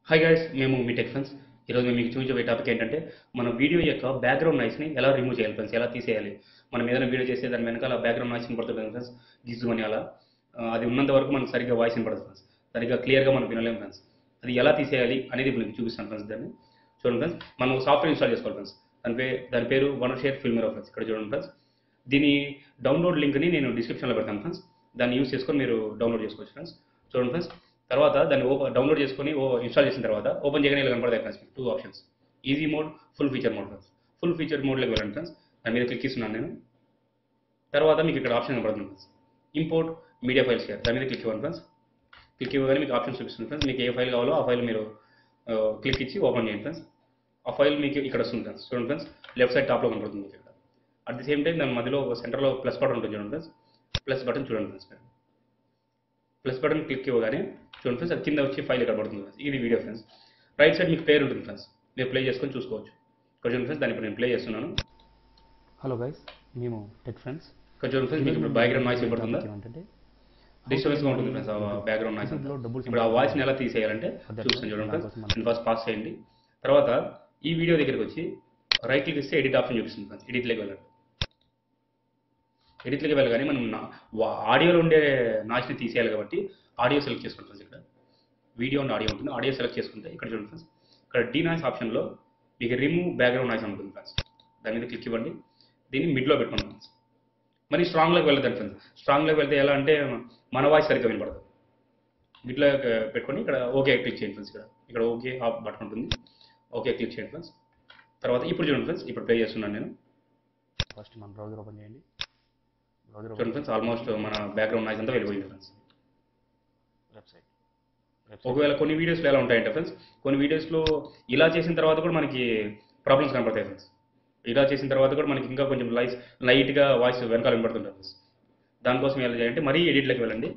Hi guys మేము మీ tech friends ఈరోజు మేము మీకు చూపించే టాపిక్ ఏంటంటే మన వీడియో యొక్క బ్యాక్గ్రౌండ్ నాయిస్ని ఎలా రిమూవ్ చేయాలి ఫ్రెండ్స్ ఎలా తీసేయాలి మనం ఏదైనా వీడియో చేస్తే దాని వెనకాల బ్యాక్గ్రౌండ్ నాయిస్ వినపడుతుంది కదా ఫ్రెండ్స్ గిజ్జు అని అలా ఆ, అది ఉన్నంత వరకు మనకు సరిగ్గా వాయిస్ వినపడదు ఫ్రెండ్స్ సరిగ్గా క్లియర్గా మనం వినలేం ఫ్రెండ్స్ అది ఎలా తీసేయాలి అనేది ఇప్పుడు మీకు చూపిస్తాను ఫ్రెండ్స్ దాన్ని చూడండి ఫ్రెండ్స్ మనం సాఫ్ట్వేర్ ఇన్స్టాల్ చేసుకోవాలి ఫ్రెండ్స్ దాని పేరు దాని పేరు వన్ షేర్ ఫిల్మర్ ఫ్రెండ్స్ ఇక్కడ చూడండి ఫ్రెండ్స్ దీని డౌన్లోడ్ లింక్ని నేను డిస్క్రిప్షన్లో పెడతాను ఫ్రెండ్స్ దాన్ని యూస్ చేసుకొని మీరు డౌన్లోడ్ చేసుకోవచ్చు ఫ్రెండ్స్ చూడండి ఫ్రెండ్స్ తర్వాత దాన్ని ఓపెన్ డౌన్లోడ్ చేసుకొని ఓ ఇన్స్టాల్ చేసిన తర్వాత ఓపెన్ చేయగానే ఇలా కనపడతాయి friends two options easy mode full feature mode friends full feature మోడ్లోకి వెళ్ళండి ఫ్రెండ్స్ దాని మీద క్లిక్ ఇస్తున్నాను నేను తర్వాత మీకు ఇక్కడ ఆప్షన్ కనపడుతుంది friends import media files here దాని మీద క్లిక్ ఇవ్వండి ఫ్రెండ్స్ క్లిక్ ఇవ్వగానే మీకు ఆప్షన్ చూపిస్తుంది ఫ్రెండ్స్ మీకు ఏ ఫైల్ కావాలో ఆ ఫైల్ మీరు క్లిక్ ఇచ్చి ఓపెన్ చేయండి ఫ్రెండ్స్ ఆ ఫైల్ మీకు ఇక్కడ వస్తుంది ఫ్రెండ్స్ చూడండి ఫ్రెండ్స్ లెఫ్ట్ సైడ్ టాప్లో కనపడుతుంది మీకు ఇక్కడ అట్ ది సేమ్ టైం దాని మధ్యలో సెంటర్లో ప్లస్ బటన్ ఉంటుంది చూడండి ఫ్రెండ్స్ ప్లస్ బటన్ చూడండి ఫ్రెండ్స్ మీరు ప్లస్ బటన్ క్లిక్ ఇవ్వగానే చూడండి ఫ్రెండ్స్ అది కింద వచ్చి ఫైల్ ఇక్కడ పడుతుంది ఫ్రెండ్స్ ఇది వీడియో ఫ్రెండ్స్ రైట్ సైడ్ మీకు పేరు ఉంటుంది ఫ్రెండ్స్ మీరు ప్లే చేసుకొని చూసుకోవచ్చు ఇక్కడ చూడండి ఫ్రెండ్స్ దాన్ని ఇప్పుడు నేను ప్లే చేస్తున్నాను హలో గైస్ మేము టెక్ ఫ్రెండ్స్ ఇక్కడ చూడండి ఫ్రెండ్స్ మీకు ఇప్పుడు బ్యాక్గ్రౌండ్ నాయిస్ వినపడుతుందా ఏంటంటే డిస్టర్బెన్స్గా ఉంటుంది ఫ్రెండ్స్ ఆ బ్యాక్గ్రౌండ్ నాయిస్ అంతా. యూట్యూబ్లో డబ్బులు ఇప్పుడు ఆ వాయిస్ని ఎలా తీసేయాలంటే చూస్తాను చూడండి ఫ్రెండ్స్ ఫస్ట్ పాస్ చేయండి తర్వాత ఈ వీడియో దగ్గరికి వచ్చి రైట్ క్లిక్ ఇస్తే ఎడిట్ ఆప్షన్ చూపిస్తుంది ఫ్రెండ్స్ ఎడిట్లోకి వెళ్ళండి ఎడిట్లోకి వెళ్ళగానే మనం నా- వా- ఆడియోలో ఉండే నాయిస్ని తీసేయాలి కాబట్టి ఆడియో సెలెక్ట్ చేసుకుంటాం ఫ్రెండ్స్ ఇక్కడ వీడియో అండ్ ఆడియో ఉంటుంది ఆడియో సెలెక్ట్ చేసుకుంటే ఇక్కడ చూడండి ఫ్రెండ్స్ ఇక్కడ డీ నాయిస్ ఆప్షన్లో మీకు రిమూవ్ బ్యాక్గ్రౌండ్ నాయిస్ అని ఉంటుంది ఫ్రెండ్స్ దాని మీద క్లిక్ ఇవ్వండి దీన్ని మిడ్లో పెట్టుకోండి ఫ్రెండ్స్ మరి స్ట్రాంగ్లోకి వెళ్ళదండి ఫ్రెండ్స్ స్ట్రాంగ్లోకి వెళ్తే ఎలా అంటే మన వాయిస్ సరిగ్గా వినపడదు ఇట్లా పెట్టుకొని ఇక్కడ ఓకే క్లిక్ చేయండి ఫ్రెండ్స్ ఇక్కడ ఇక్కడ ఓకే ఆఫ్ బటన్ ఉంటుంది ఓకే క్లిక్ చేయండి ఫ్రెండ్స్ తర్వాత ఇప్పుడు చూడండి ఫ్రెండ్స్ ఇప్పుడు ప్లే చేస్తున్నాను నేను ఫస్ట్ మన బ్రౌజర్ ఓపెన్ చేయండి బ్రౌజర్ చూడండి ఫ్రెండ్స్ ఆల్మోస్ట్ మన బ్యాక్గ్రౌండ్ నాయిస్ అంతా వెళ్ళిపోయింది ఫ్రెండ్స్ వెబ్సైట్ ఒకవేళ కొన్ని వీడియోస్లో ఎలా ఉంటాయంటే ఫ్రెండ్స్ కొన్ని వీడియోస్లో ఇలా చేసిన తర్వాత కూడా మనకి ప్రాబ్లమ్స్ కనపడతాయి ఫ్రెండ్స్ ఇలా చేసిన తర్వాత కూడా మనకి ఇంకా కొంచెం లైస్ లైట్గా వాయిస్ వెనకాల వినపడుతుంటుంది ఫ్రెండ్స్ దానికోసం ఎలా చేయాలంటే మరీ ఎడిట్లోకి వెళ్ళండి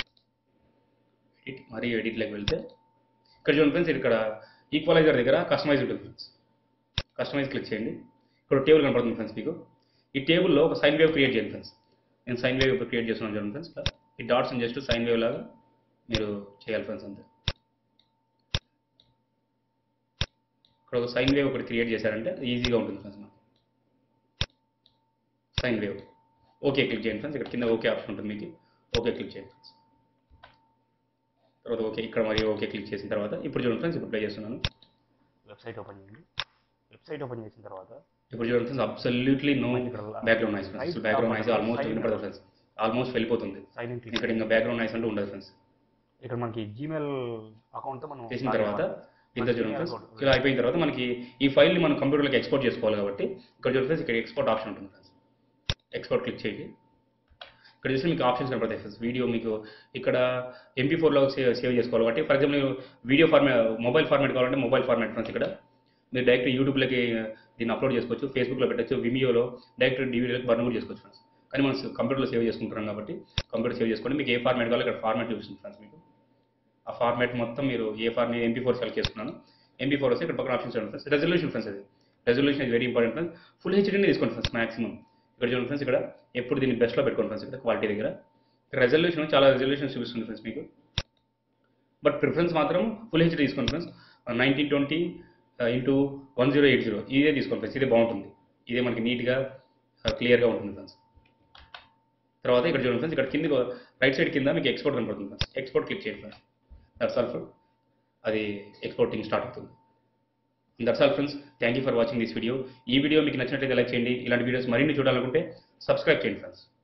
ఎడిట్ మరీ ఎడిట్లోకి వెళ్తే ఇక్కడ చూడండి ఫ్రెండ్స్ ఇక్కడ ఈక్వలైజర్ దగ్గర కస్టమైజ్ ఉంటుంది ఫ్రెండ్స్ కస్టమైజ్ క్లిక్ చేయండి ఇక్కడ టేబుల్ కనపడుతుంది ఫ్రెండ్స్ మీకు ఈ టేబుల్లో ఒక సైన్ వేవ్ క్రియేట్ చేయండి ఫ్రెండ్స్ నేను సైన్ వేవ్ ఇప్పుడు క్రియేట్ చేస్తున్నాను చూడండి ఫ్రెండ్స్ ఇట్లా ఈ డాట్స్ జస్ట్ సైన్ వేవ్ లాగా మీరు చేయాలి ఫ్రెండ్స్ అంతే ఇక్కడ ఒక సైన్ వేవ్ ఒకటి క్రియేట్ చేశారంటే ఈజీగా ఉంటుంది ఫ్రెండ్స్ మనకు సైన్ వేవ్ ఓకే క్లిక్ చేయండి ఫ్రెండ్స్ ఇక్కడ కింద ఓకే ఆప్షన్ ఉంటుంది మీకు ఓకే క్లిక్ చేయండి ఫ్రెండ్స్ తర్వాత ఓకే ఇక్కడ మరి ఓకే క్లిక్ చేసిన తర్వాత ఇప్పుడు చూడండి ఫ్రెండ్స్ ఇప్పుడు ప్లే చేస్తున్నాను వెబ్సైట్ ఓపెన్ చేయండి వెబ్సైట్ ఓపెన్ చేసిన తర్వాత ఇప్పుడు చూడండి ఫ్రెండ్స్ అబ్సల్యూట్లీ నో ఇక్కడ background noise friends background noise almost వినపడదు ఫ్రెండ్స్ ఆల్మోస్ట్ వెళ్ళిపోతుంది సైన్ ఇన్ క్లిక్ ఇక్కడ ఇంకా బ్యాక్గ్రౌండ్ నాయిస్ అంటూ ఉండదు ఫ్రెండ్స్ ఇక్కడ మనకి జీమెయిల్ అకౌంట్తో మనం చేసిన తర్వాత ఇంత చూడండి ఫ్రెండ్స్ ఇలా అయిపోయిన తర్వాత మనకి ఈ ఫైల్ని మనం కంప్యూటర్లోకి ఎక్స్పోర్ట్ చేసుకోవాలి కాబట్టి ఇక్కడ చూడండి ఫ్రెండ్స్ ఇక్కడ ఎక్స్పోర్ట్ ఆప్షన్ ఉంటుంది ఫ్రెండ్స్ ఎక్స్పోర్ట్ క్లిక్ చేయండి ఇక్కడ చూస్తే మీకు ఆప్షన్స్ కనపడతాయి ఫ్రెండ్స్ వీడియో మీకు ఇక్కడ ఎంపీ ఫోర్లో సేవ్ సేవ్ చేసుకోవాలి కాబట్టి for example video format mobile format కావాలంటే మొబైల్ ఫార్మాట్ ఫ్రెండ్స్ ఇక్కడ మీరు డైరెక్ట్ యూట్యూబ్లోకి దీన్ని అప్లోడ్ చేసుకోవచ్చు ఫేస్బుక్లో పెట్టచ్చు విమియోలో డైరెక్ట్ డివిడీలోకి బర్న్ కూడా చేసుకోవచ్చు ఫ్రెండ్స్ కానీ మనం కంప్యూటర్లో సేవ్ చేసుకుంటున్నాం కాబట్టి కంప్యూటర్ సేవ్ చేసుకోండి మీకు ఏ ఫార్మాట్ కావాలో ఇక్కడ ఫార్మాట్ చూపిస్తుంది ఫ్రెండ్స్ మీకు ఆ ఫార్మాట్ మొత్తం మీరు ఏ ఫార్ నేను ఎంపీ ఫోర్ సెలెక్ట్ చేసుకున్నాను ఎంపీ ఫోర్ వస్తే ఇక్కడ పక్కన ఆప్షన్స్ ఉంటుంది ఫ్రెండ్స్ రెజల్యూషన్ ఫ్రెండ్స్ అది resolution is very important friends full హెచ్డీనే తీసుకోండి ఫ్రెండ్స్ మాక్సిమం ఇక్కడ చూడండి ఫ్రెండ్స్ ఇక్కడ ఎప్పుడు దీన్ని బెస్ట్లో పెట్టుకోండి ఫ్రెండ్స్ ఇక్కడ క్వాలిటీ దగ్గర రెజల్యూషన్ చాలా రెజల్యూషన్ చూపిస్తుంది ఫ్రెండ్స్ మీకు బట్ ప్రిఫరెన్స్ మాత్రం ఫుల్ హెచ్డీ తీసుకోండి friends nineteen twenty into one zero eight zero ఇదే తీసుకోండి ఫ్రెండ్స్ ఇదే బాగుంటుంది ఇదే మనకి నీట్గా క్లియర్గా ఉంటుంది ఫ్రెండ్స్ తర్వాత ఇక్కడ చూడండి ఫ్రెండ్స్ ఇక్కడ కింద రైట్ సైడ్ కింద మీకు ఎక్స్పోర్ట్ కనపడుతుంది ఫ్రెండ్స్ ఎక్స్పోర్ట్ క్లిక్ చేయండి ఫ్రెండ్స్ దట్స్ ఆల్ ఫ్రెండ్ అది ఎక్స్పోర్టింగ్ స్టార్ట్ అవుతుంది that's all friends thank you for watching this video ఈ వీడియో మీకు నచ్చినట్లయితే లైక్ చేయండి ఇలాంటి వీడియోస్ మరిన్ని చూడాలనుకుంటే సబ్స్క్రైబ్ చేయండి ఫ్రెండ్స్